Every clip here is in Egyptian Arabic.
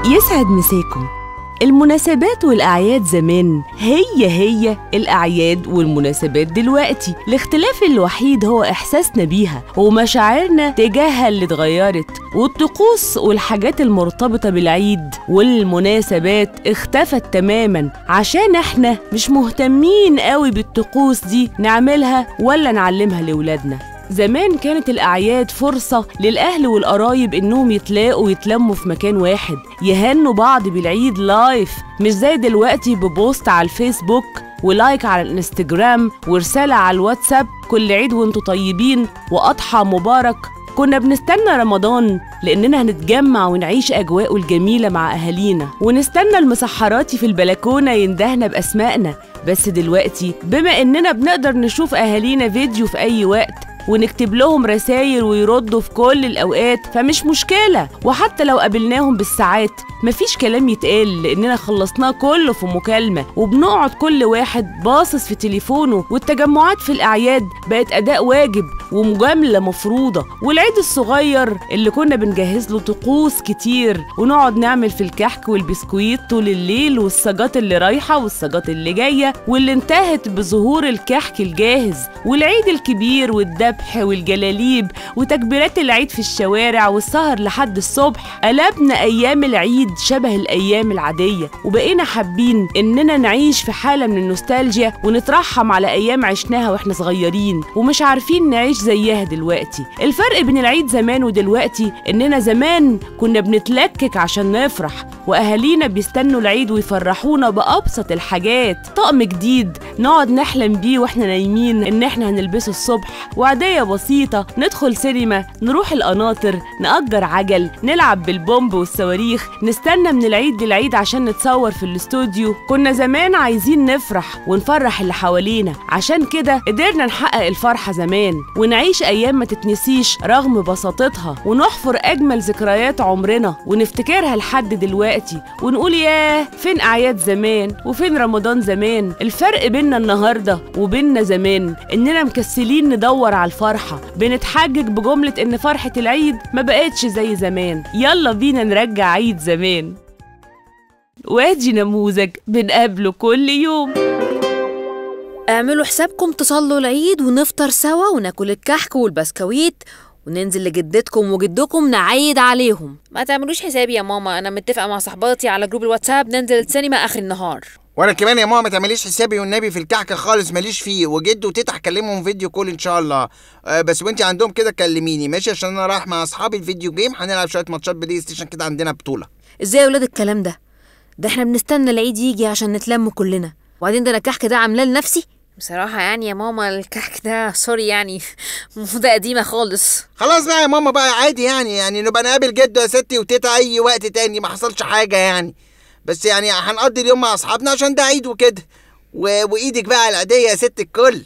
يسعد مساكم المناسبات والأعياد زمان هي هي الأعياد والمناسبات دلوقتي الاختلاف الوحيد هو إحساسنا بيها ومشاعرنا تجاهها اللي اتغيرت والطقوس والحاجات المرتبطة بالعيد والمناسبات اختفت تماما عشان احنا مش مهتمين قوي بالطقوس دي نعملها ولا نعلمها لولادنا زمان كانت الأعياد فرصة للأهل والقرايب إنهم يتلاقوا ويتلموا في مكان واحد يهنوا بعض بالعيد لايف مش زي دلوقتي ببوست على الفيسبوك ولايك على الانستجرام ورسالة على الواتساب كل عيد وانتوا طيبين وأضحى مبارك كنا بنستنى رمضان لأننا هنتجمع ونعيش أجواءه الجميلة مع أهالينا ونستنى المسحراتي في البلكونة يندهنا بأسمائنا بس دلوقتي بما إننا بنقدر نشوف أهالينا فيديو في أي وقت ونكتب لهم رسايل ويردوا في كل الأوقات فمش مشكلة وحتى لو قابلناهم بالساعات مفيش كلام يتقال لأننا خلصناه كله في مكالمة وبنقعد كل واحد باصص في تليفونه والتجمعات في الأعياد بقت أداء واجب ومجاملة مفروضة والعيد الصغير اللي كنا بنجهز له طقوس كتير ونقعد نعمل في الكحك والبسكويت طول الليل والسجات اللي رايحة والسجات اللي جاية واللي انتهت بظهور الكحك الجاهز والعيد الكبير والذبح والجلاليب وتكبيرات العيد في الشوارع والسهر لحد الصبح قلبنا أيام العيد شبه الأيام العادية وبقينا حابين إننا نعيش في حالة من النوستالجيا ونترحم على أيام عشناها وإحنا صغيرين ومش عارفين نعيش زيها دلوقتي الفرق بين العيد زمان ودلوقتي إننا زمان كنا بنتلكك عشان نفرح وأهالينا بيستنوا العيد ويفرحونا بأبسط الحاجات طقم جديد نقعد نحلم بيه واحنا نايمين إن احنا هنلبسه الصبح وعدية بسيطة ندخل سينما نروح القناطر نأجر عجل نلعب بالبومب والصواريخ نستنى من العيد للعيد عشان نتصور في الاستوديو كنا زمان عايزين نفرح ونفرح اللي حوالينا عشان كده قدرنا نحقق الفرحة زمان ونعيش أيام ما تتنسيش رغم بساطتها ونحفر أجمل ذكريات عمرنا ونفتكرها لحد دلوقتي ونقول ياه فين أعياد زمان وفين رمضان زمان الفرق بيننا النهاردة وبيننا زمان إننا مكسلين ندور على الفرحة بنتحجج بجملة إن فرحة العيد ما بقتش زي زمان يلا بينا نرجع عيد زمان وادي نموذج بنقابله كل يوم اعملوا حسابكم تصلوا العيد ونفطر سوا وناكل الكحك والبسكويت وننزل لجدتكم وجدكم نعيد عليهم ما تعملوش حسابي يا ماما انا متفقه مع صحباتي على جروب الواتساب ننزل السينما اخر النهار وانا كمان يا ماما ما تعمليش حسابي والنبي في الكعكه خالص ماليش فيه وجد وتيتا هكلمهم فيديو كول ان شاء الله أه بس وانت عندهم كده كلميني ماشي عشان انا رايح مع اصحابي الفيديو جيم هنلعب شويه ماتشات بلاي ستيشن كده عندنا بطوله ازاي يا ولاد الكلام ده ده احنا بنستنى العيد يجي عشان نتلم كلنا وبعدين ده انا الكحك ده عاملاه لنفسي بصراحة يعني يا ماما الكحك ده سوري يعني موضة قديمة خالص خلاص بقى يا ماما بقى عادي يعني يعني نبقى نقابل جد يا ستي وتيتا اي وقت تاني ما حصلش حاجه يعني بس يعني هنقضي اليوم مع اصحابنا عشان ده عيد وكده و... وايدك بقى على العاديه يا ست الكل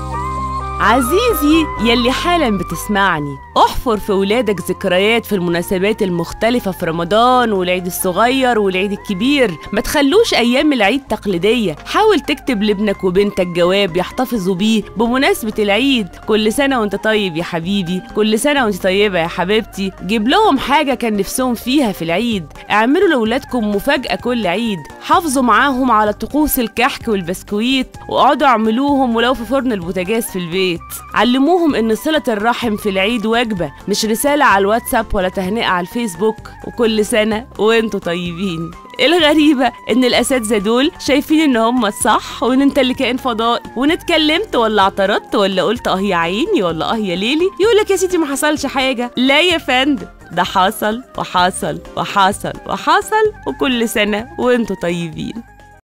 عزيزي يلي حالا بتسمعني احفر في ولادك ذكريات في المناسبات المختلفة في رمضان والعيد الصغير والعيد الكبير ما تخلوش أيام العيد تقليدية حاول تكتب لابنك وبنتك جواب يحتفظوا بيه بمناسبة العيد كل سنة وانت طيب يا حبيبي كل سنة وانت طيبة يا حبيبتي جيب لهم حاجة كان نفسهم فيها في العيد اعملوا لأولادكم مفاجأة كل عيد حافظوا معاهم على طقوس الكحك والبسكويت واقعدوا اعملوهم ولو في فرن البوتاجاز في البيت علموهم ان صلة الرحم في العيد وجبة مش رسالة على الواتساب ولا تهنئة على الفيسبوك وكل سنة وانتوا طيبين الغريبة ان الاساتذة دول شايفين ان هم الصح وان انت اللي كائن فضائي وان اتكلمت ولا اعترضت ولا قلت اه يا عيني ولا اه يا ليلي يقولك يا سيدي ما حصلش حاجة لا يا فندم ده حصل وحصل وحصل وحصل وكل سنة وانتوا طيبين